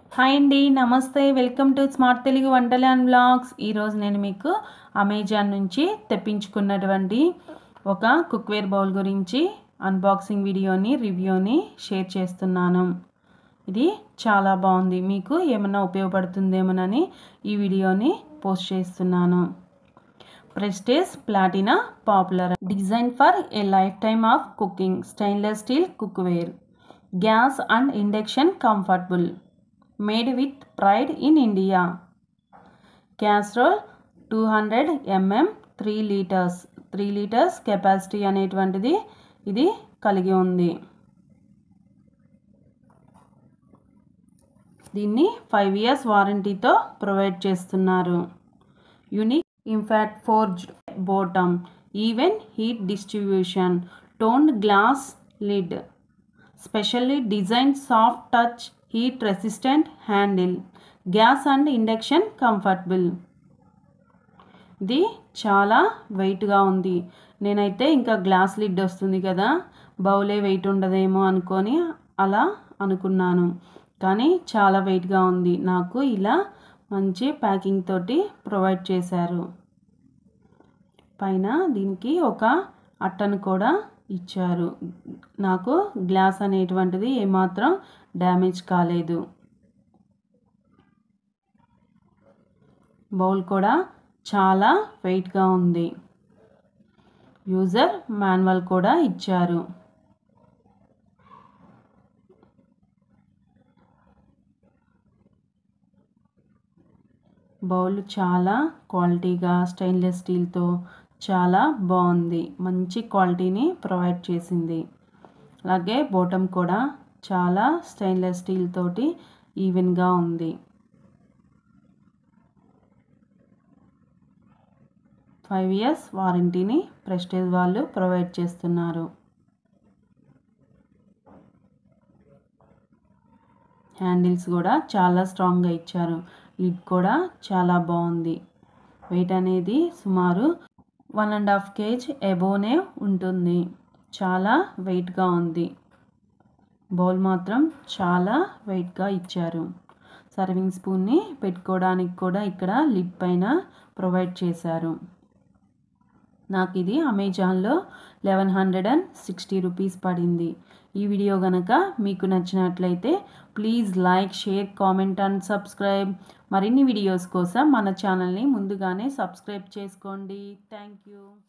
hi అండి నమస్తే welcome to smart Telugu వంటలు అండ్ బ్లాగ్స్ ఈరోజు నేను మీకు అమెజాన్ నుంచి తెప్పించుకున్నటువంటి ఒక కుక్వేర్ బౌల్ గురించి అన్బాక్సింగ్ వీడియోని రివ్యూని షేర్ చేస్తున్నాను ఇది చాలా బాగుంది మీకు ఏమన్నా ఉపయోగపడుతుందేమోనని ఈ వీడియోని పోస్ట్ చేస్తున్నాను Prestige Platina popular design for a lifetime of cooking stainless steel cookware gas and induction comfortable made with pride in India casserole two hundred mm three litres three litres capacity అనేటువంటిది ఇది కలిగి ఉంది దీన్ని five years వారంటీతో provide చేస్తున్నారు unique impact forge bottom even heat distribution toned glass lid specially design soft touch heat resistant handle gas and induction comfortable ఇది చాలా వెయిట్గా ఉంది నేనైతే ఇంకా గ్లాస్ లిడ్ వస్తుంది కదా బౌలే వెయిట్ ఉండదేమో అనుకొని అలా అనుకున్నాను కానీ చాలా వెయిట్గా ఉంది నాకు ఇలా మంచి ప్యాకింగ్ తోటి ప్రొవైడ్ చేశారు పైన దీనికి ఒక అట్టను కూడా ఇచ్చారు నాకు గ్లాస్ అనేటువంటిది ఏమాత్రం డ్యామేజ్ కాలేదు బౌల్ కూడా చాలా వెయిట్గా ఉంది యూజర్ మాన్యువల్ కూడా ఇచ్చారు బౌల్ చాలా క్వాలిటీగా స్టెయిన్లెస్ స్టీల్తో చాలా బాగుంది మంచి క్వాలిటీని ప్రొవైడ్ చేసింది అలాగే బోటం కూడా చాలా స్టెయిన్లెస్ స్టీల్ తోటి ఈవెన్గా ఉంది ఫైవ్ ఇయర్స్ వారంటీని ప్రెస్టేజ్ వాళ్ళు ప్రొవైడ్ చేస్తున్నారు హ్యాండిల్స్ కూడా చాలా స్ట్రాంగ్గా ఇచ్చారు లిడ్ కూడా చాలా బాగుంది వెయిట్ అనేది సుమారు వన్ అండ్ హాఫ్ కేజ్ ఎబోనే ఉంటుంది చాలా వెయిట్గా ఉంది బౌల్ మాత్రం చాలా వెయిట్గా ఇచ్చారు సర్వింగ్ స్పూన్ని పెట్టుకోవడానికి కూడా ఇక్కడ లిడ్ పైన ప్రొవైడ్ చేశారు నాకు ఇది అమెజాన్లో eleven hundred and sixty rupees పడింది ఈ వీడియో కనుక మీకు నచ్చినట్లయితే please like share comment and subscribe మరిన్ని వీడియోస్ కోసం మన ఛానల్ని ముందుగానే సబ్స్క్రైబ్ చేసుకోండి థ్యాంక్ యూ